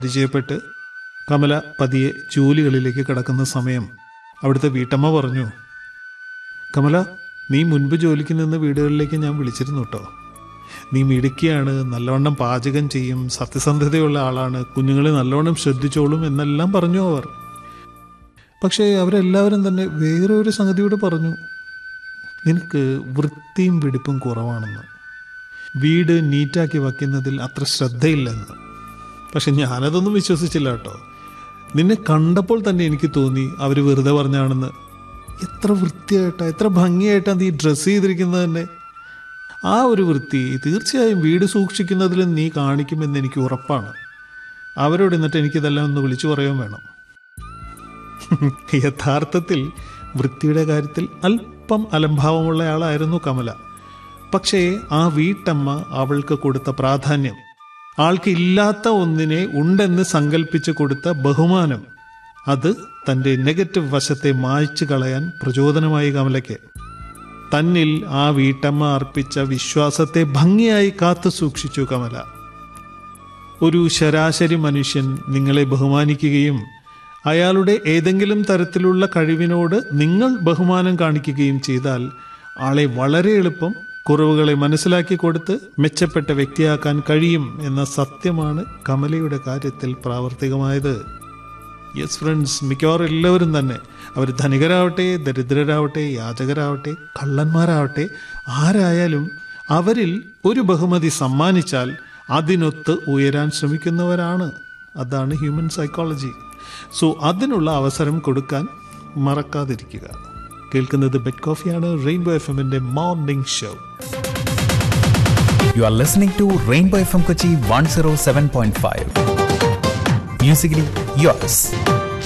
പരിചയപ്പെട്ട് കമല പതിയെ ജോലികളിലേക്ക് കടക്കുന്ന സമയം അവിടുത്തെ വീട്ടമ്മ പറഞ്ഞു കമല നീ മുൻപ് ജോലിക്ക് നിന്ന് വീടുകളിലേക്ക് ഞാൻ വിളിച്ചിരുന്നു കേട്ടോ നീ മിടുക്കിയാണ് നല്ലവണ്ണം പാചകം ചെയ്യും സത്യസന്ധതയുള്ള ആളാണ് കുഞ്ഞുങ്ങളെ നല്ലവണ്ണം ശ്രദ്ധിച്ചോളും എന്നെല്ലാം പറഞ്ഞു അവർ പക്ഷേ അവരെല്ലാവരും തന്നെ വേറെ ഒരു സംഗതിയോട് പറഞ്ഞു നിനക്ക് വൃത്തിയും വെടിപ്പും കുറവാണെന്ന് വീട് നീറ്റാക്കി വയ്ക്കുന്നതിൽ അത്ര ശ്രദ്ധയില്ലെന്ന് പക്ഷെ ഞാനതൊന്നും വിശ്വസിച്ചില്ല കേട്ടോ നിന്നെ കണ്ടപ്പോൾ തന്നെ എനിക്ക് തോന്നി അവർ വെറുതെ പറഞ്ഞാണെന്ന് എത്ര വൃത്തിയായിട്ടാ എത്ര ഭംഗിയായിട്ടാണ് നീ ഡ്രസ്സ് ചെയ്തിരിക്കുന്നത് തന്നെ ആ ഒരു വൃത്തി തീർച്ചയായും വീട് സൂക്ഷിക്കുന്നതിലും നീ കാണിക്കുമെന്ന് എനിക്ക് ഉറപ്പാണ് അവരോട് എന്നിട്ട് എനിക്കിതെല്ലാം ഒന്ന് വിളിച്ചു പറയുകയും വേണം യഥാർത്ഥത്തിൽ വൃത്തിയുടെ കാര്യത്തിൽ അല്പം അലംഭാവമുള്ള ആളായിരുന്നു കമല പക്ഷേ ആ വീട്ടമ്മ അവൾക്ക് കൊടുത്ത പ്രാധാന്യം ആൾക്ക് ഇല്ലാത്ത ഒന്നിനെ ഉണ്ടെന്ന് സങ്കല്പിച്ച് കൊടുത്ത ബഹുമാനം അത് തൻ്റെ നെഗറ്റീവ് വശത്തെ മായ്ച്ചു കളയാൻ പ്രചോദനമായി കമലയ്ക്ക് തന്നിൽ ആ വീട്ടമ്മ അർപ്പിച്ച വിശ്വാസത്തെ ഭംഗിയായി കാത്തു സൂക്ഷിച്ചു കമല ഒരു ശരാശരി മനുഷ്യൻ നിങ്ങളെ ബഹുമാനിക്കുകയും അയാളുടെ ഏതെങ്കിലും തരത്തിലുള്ള കഴിവിനോട് നിങ്ങൾ ബഹുമാനം കാണിക്കുകയും ചെയ്താൽ ആളെ വളരെ എളുപ്പം കുറവുകളെ മനസ്സിലാക്കി കൊടുത്ത് മെച്ചപ്പെട്ട വ്യക്തിയാക്കാൻ കഴിയും എന്ന സത്യമാണ് കമലയുടെ കാര്യത്തിൽ പ്രാവർത്തികമായത് യെസ് ഫ്രണ്ട്സ് മിക്കവാറും എല്ലാവരും തന്നെ അവർ ധനികരാവട്ടെ ദരിദ്രരാവട്ടെ യാചകരാവട്ടെ കള്ളന്മാരാവട്ടെ ആരായാലും അവരിൽ ഒരു ബഹുമതി സമ്മാനിച്ചാൽ അതിനൊത്ത് ഉയരാൻ ശ്രമിക്കുന്നവരാണ് അതാണ് ഹ്യൂമൻ സൈക്കോളജി സോ അതിനുള്ള അവസരം കൊടുക്കാൻ മറക്കാതിരിക്കുക കേൾക്കുന്നത് ബെഡ് കോഫിയാണ് റെയിൻബോ എഫ് എമ്മിന്റെ morning show You are listening to Rainbow FM Kochi 107.5. Musically yours.